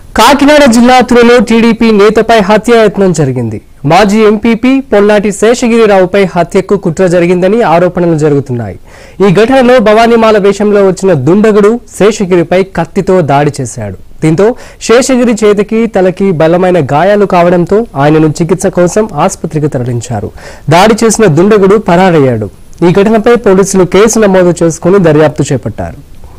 కాకినాడ జిల్లా తురలో టీడీపీ నేతపై హత్యాయత్నం జరిగింది మాజీ ఎంపీపీ పొల్లాటి శేషగిరిరావుపై హత్యకు కుట్ర జరిగిందని ఆరోపణలు జరుగుతున్నాయి ఈ ఘటనలో భవానీమాల వేషంలో వచ్చిన దుండగుడు శేషగిరిపై కత్తితో దాడి చేశాడు దీంతో శేషగిరి చేతికి తలకి బలమైన గాయాలు కావడంతో ఆయనను చికిత్స కోసం ఆసుపత్రికి తరలించారు దాడి చేసిన దుండగుడు పరారయ్యాడు ఈ ఘటనపై పోలీసులు కేసు నమోదు చేసుకుని దర్యాప్తు చేపట్టారు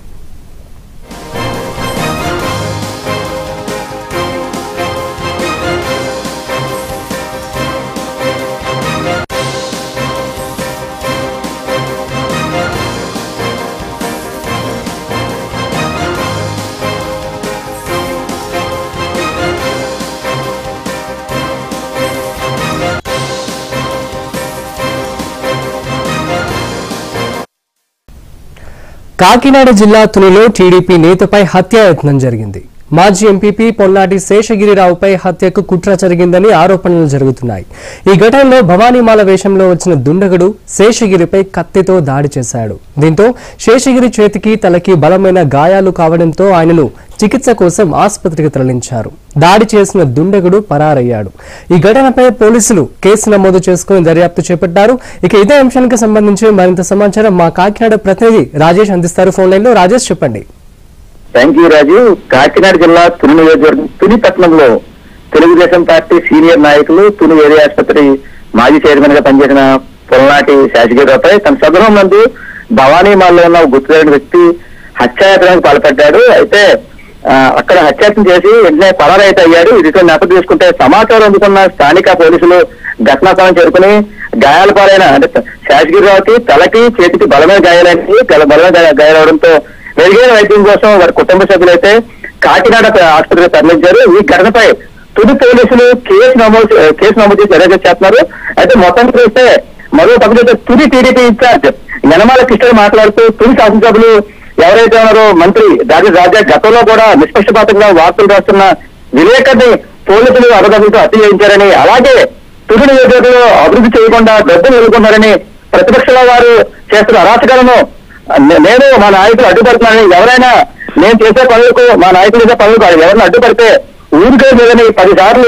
కాకినాడ జిల్లా తునిలో టీడీపీ నేతపై హత్యాయత్నం జరిగింది మాజీ ఎంపీపీ పొల్లాటి శేషగిరిరావుపై హత్యకు కుట్ర జరిగిందని ఆరోపణలు జరుగుతున్నాయి ఈ ఘటనలో భవానీమాల వేషంలో వచ్చిన దుండగుడు శేషగిరిపై కత్తితో దాడి చేశాడు దీంతో శేషగిరి చేతికి తలకి బలమైన గాయాలు కావడంతో ఆయనను చికిత్స కోసం ఆసుపత్రికి తరలించారు దాడి చేసిన దుండగుడు పరారయ్యాడు ఈ ఘటనపై పోలీసులు కేసు నమోదు చేసుకుని దర్యాప్తు చేపట్టారు ఇక ఇదే అంశానికి సంబంధించి మరింత సమాచారం మా కాకినాడ ప్రతినిధి రాజేష్ అందిస్తారు ఫోన్ లైన్ లో రాజేష్ చెప్పండి థ్యాంక్ యూ రాజు కాకినాడ జిల్లా తుని నియోజకవర్గం తుని పట్టణంలో తెలుగుదేశం పార్టీ సీనియర్ నాయకులు తుని ఏరియా ఆసుపత్రి మాజీ చైర్మన్ గా పనిచేసిన పొలనాటి శాసగిరిరావుపై తన స్వగృహం నందు భవానీ మాల్లో ఉన్న ఒక గుర్తులేని వ్యక్తి హత్యాయత్నానికి పాల్పడ్డాడు అయితే ఆ, అక్కడ హత్యాయత్నం చేసి వెంటనే పరారైతే అయ్యాడు ఇది నేపథ్యం చూసుకుంటే సమాచారం అందుకున్న స్థానిక పోలీసులు ఘటనా స్థలం చేరుకుని గాయాల పాలైన అంటే శాసగిరిరావుకి తలకి చేతికి బలమైన గాయాలైనవి గల- బలమైన గాయ- గాయాలవడంతో మెరుగైన వైద్యం కోసం వారి కుటుంబ సభ్యులైతే కాకినాడ ఆసుపత్రికి తరలించారు ఈ ఘటనపై తుది పోలీసులు కేసు నమోదు కేసు నమోదు చేసి దర్యాప్తు చేస్తున్నారు అయితే మొత్తం చూస్తే మరో పక్కన తుది టీడీపీ ఇన్ఛార్జ్ యనమాల కృష్ణ మాట్లాడుతూ తుది శాసనసభ్యులు ఎవరైతే ఉన్నారో మంత్రి రాజా రాజా గతంలో కూడా నిష్పక్షపాతంగా వార్తలు రాస్తున్న విలేకర్ని పోలీసులు అబద్ధంతో హత్య చేయించారని అలాగే తుది నియోజకవర్గంలో అభివృద్ధి చేయకుండా డబ్బులు ఎదుర్కొన్నారని ప్రతిపక్షాల వారు చేస్తున్న అరాచకాలను నే- నేను మా నాయకులు అడ్డుపడుతున్నానని ఎవరైనా నేను చేసే పనులకు మా నాయకులు చేసే పనులకు ఎవరైనా అడ్డుపడితే ఊరికే లేదని పది సార్లు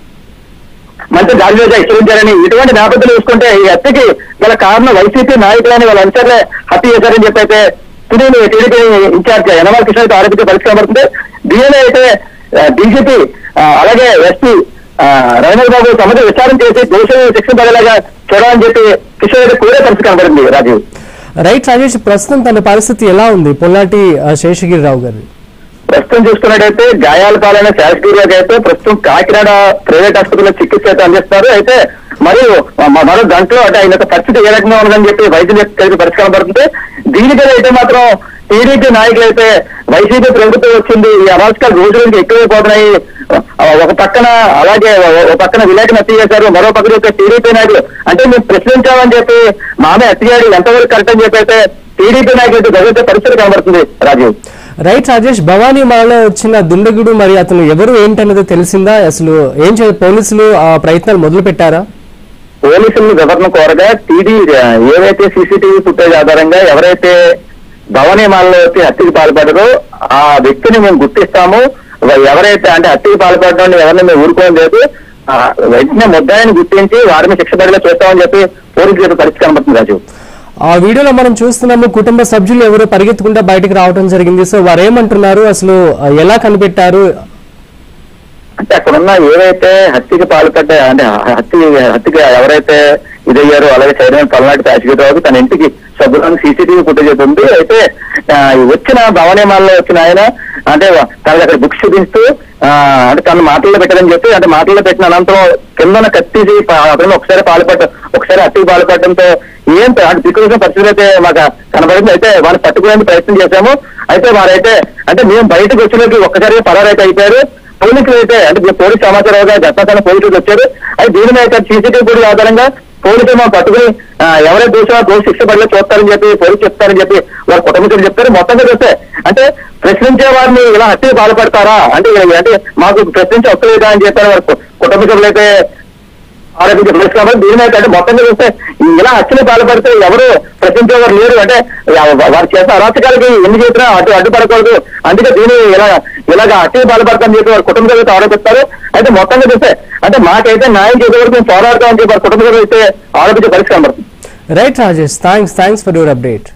మంత్రి గాలిలోజ హెచ్చరించారని ఇటువంటి నేపథ్యం చూసుకుంటే ఈ హత్యకి గల కారణం వైసీపీ నాయకులని వాళ్ళ అనుచరులే హత్య చేశారని చెప్పి అయితే తుని టీడీపీ ఇన్ఛార్జ్ యనమాల కృష్ణ ఆరోగ్య పరిస్థితి పడుతుంది దీనిలో అయితే డీజీపీ అలాగే ఎస్పీ రవీంద్ర బాబు సమగ్ర విచారణ చేసి దోషులు శిక్షణ పడేలాగా చూడాలని చెప్పి కిషోర్ రెడ్డి కోరే పరిస్థితి కనబడింది రాజీవ్ రైట్ రాజేష్ ప్రస్తుతం తన పరిస్థితి ఎలా ఉంది పొల్లాటి ఆ, శేషగిరిరావు గారి ప్రస్తుతం చూసుకున్నట్టయితే గాయాల పాలైన శాసగిరిలోకి అయితే ప్రస్తుతం కాకినాడ ప్రైవేట్ ఆసుపత్రిలో చికిత్స అయితే అందిస్తున్నారు అయితే మరియు మ- మరో గంటలో అంటే ఆయన యొక్క పరిస్థితి ఏ రకంగా ఉందని చెప్పి వైద్యులు కలిసి పరిష్కారం పడుతుంది దీనికి అయితే మాత్రం టీడీపీ నాయకులు అయితే వైసీపీ ప్రభుత్వం వచ్చింది ఈ అరాచకాలు రోజు రోజుకి ఎక్కువైపోతున్నాయి ఆ, ఒక పక్కన అలాగే ఓ- ఒక పక్కన విలేకరులు హత్య చేశారు మరో పక్కన యొక్క టీడీపీ నాయకులు అంటే మేము ప్రశ్నించామని చెప్పి మామే హత్య చేయడం ఎంతవరకు కరెక్ట్ అని చెప్పి అయితే టీడీపీ నాయకులు అయితే గదిలితే పరిస్థితి కనబడుతుంది రాజీవ్ రైట్ రాజేష్ భవానీ మాలలో వచ్చిన దుండగుడు మరి అతను ఎవరు ఏంటన్నది తెలిసిందా అసలు ఏం చే పోలీసులు ఆ ప్రయత్నాలు మొదలు పెట్టారా పోలీసులు వివరణ కోరగా టీడీ ఏవైతే సీసీటీవీ ఫుటేజ్ ఆధారంగా ఎవరైతే భవనీ మాలలో వచ్చి హత్యకి పాల్పడరో ఆ వ్యక్తిని మేము గుర్తిస్తాము వా- ఎవరైతే అంటే హత్యకి పాల్పడడం ఎవరిని మేము ఊరుకోవడం లేదు ఆ, వెంటనే ముద్దాయిని గుర్తించి వారిని శిక్ష పడేలా చేస్తామని చెప్పి పోలీసులకు పరిస్థితి కనబడుతుంది రాజు ఆ వీడియోలో మనం చూస్తున్నాము కుటుంబ సభ్యులు ఎవరు పరిగెత్తుకుంటా బయటకు రావడం జరిగింది సో వారు ఏమంటున్నారు అసలు ఆ, ఎలా కనిపెట్టారు అంటే అక్కడ ఉన్న ఏవైతే హత్యకి పాల్పడ్డా అంటే హత్య హత్యకి ఎవరైతే ఇదయ్యారో అలాగే చైర్మన్ పల్నాటి ప్యాసిగరావు తన ఇంటికి సభ్యులను సీసీటీవీ ఫుటేజ్ అయితే ఉంది అయితే ఆ, వచ్చిన భవనేమాల్లో వచ్చిన ఆయన అంటే తనకి అక్కడ బుక్స్ చూపిస్తూ ఆ, అంటే తన మాటల్లో పెట్టారని చెప్పి అంటే మాటల్లో పెట్టిన అనంతరం కిందన కత్తిసి పా- అతను ఒకసారి పాల్పడ్డ ఒకసారి హత్యకి పాల్పడడంతో ఏం ప- అంటే దిక్కుల పరిస్థితులు అయితే మాకు కనబడింది అయితే వాళ్ళు పట్టుకునేందుకు ప్రయత్నం చేశాము అయితే వారైతే అంటే మేము బయటకు వచ్చినకి ఒక్కసారిగా పరారైతే అయిపోయారు పోలీసులు అయితే అంటే ఇప్పుడు పోలీస్ సమాచారం ఘటనాస్థానం పోలీసులు వచ్చారు అయితే దీని మీద సీసీటీవీ ఫుటేజ్ ఆధారంగా పోలీసులు మనం పట్టుకుని ఆ, ఎవరైతే దోషమో దోష శిక్ష పడలో చూస్తారని చెప్పి పోలీసు చెప్తారని చెప్పి వారి కుటుంబీకులు చెప్తారు మొత్తం మీద వస్తే అంటే ప్రశ్నించే వారిని ఇలా హత్య బాధపడతారా అంటే అంటే మాకు ప్రశ్నించే వస్తలేదా అని చెప్పారు వారి కు- కుటుంబ సభ్యులు అయితే ఆరోపించే పరిస్థితి కాబట్టి దీని మీద అంటే మొత్తం మీద చూస్తే ఇలా హత్యలు పాల్పడితే ఎవరు ప్రశ్నించేవారు లేరు అంటే వారు చేసిన అరాచకాలకి ఎన్ని చేసినా అటు అడ్డుపడకూడదు అందుకే దీని ఇలా ఇలాగ హత్యలు పాల్పడతామని చెప్పి వారి కుటుంబ సభ్యులతో ఆరోపిస్తారు అయితే మొత్తంగా చూస్తే అంటే మాకైతే న్యాయం చేసే వరకు మేము పోరాడతామని చెప్పి వారి కుటుంబ సభ్యులు అయితే ఆరోపించే పరిస్థితి కనబడుతుంది right Rajesh thanks thanks for your update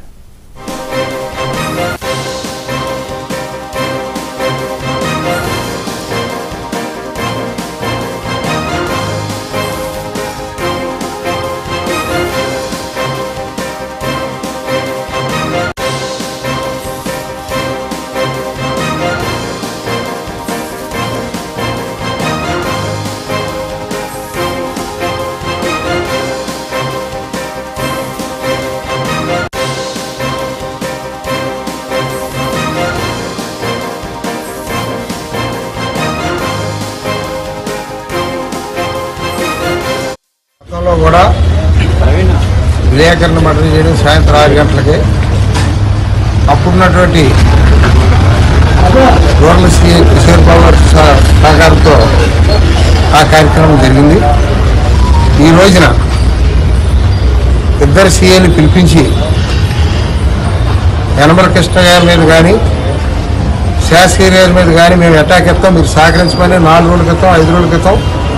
గతంలో కూడా విలేకరులను మటన్ చేయడం సాయంత్రం ఆరు గంటలకి అప్పుడున్నటువంటి రూరల్ సీఏ కిషోర్ బాబు గారి సహ- సహకారంతో ఆ కార్యక్రమం జరిగింది ఈ రోజున ఇద్దరు సీఏని పిలిపించి యనమల కృష్ణ గారి మీద కానీ శాసగిరి గారి మీద కానీ మేము అటాక్ ఇస్తాం మీరు సహకరించమని నాలుగు రోజుల క్రితం ఐదు రోజుల క్రితం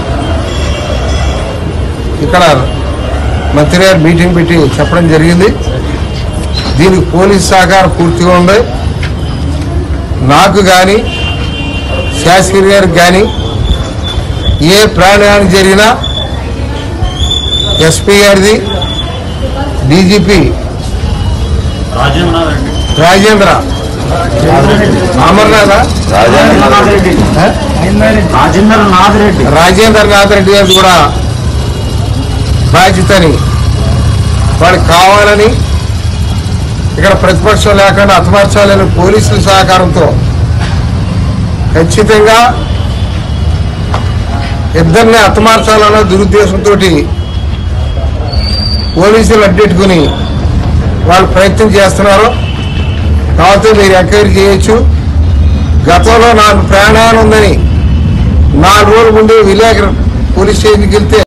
ఇక్కడ మంత్రి గారు మీటింగ్ పెట్టి చెప్పడం జరిగింది దీనికి పోలీస్ సహకారం పూర్తిగా ఉంది నాకు కానీ శాసగిరి గారికి కానీ ఏ ప్రాణహాని జరిగినా ఎస్పీ గారిది డీజీపీ రాజేంద్ర అమర్నాథ రాజేంద్ర నాథ్ రెడ్డి రాజేంద్ర నాథ్ రెడ్డి గారిది కూడా బాధ్యతని వాడికి కావాలని ఇక్కడ ప్రతిపక్షం లేకుండా హతమార్చాలని పోలీసుల సహకారంతో ఖచ్చితంగా ఇద్దరిని హతమార్చాలన్న దురుద్దేశంతో పోలీసులు అడ్డెట్టుకుని వాళ్ళు ప్రయత్నం చేస్తున్నారు కాబట్టి మీరు ఎంక్వైరీ చేయొచ్చు గతంలో నాకు ప్రాణాన్ని ఉందని నాలుగు రోజుల ముందు విలేకరు పోలీస్ స్టేషన్కి వెళ్తే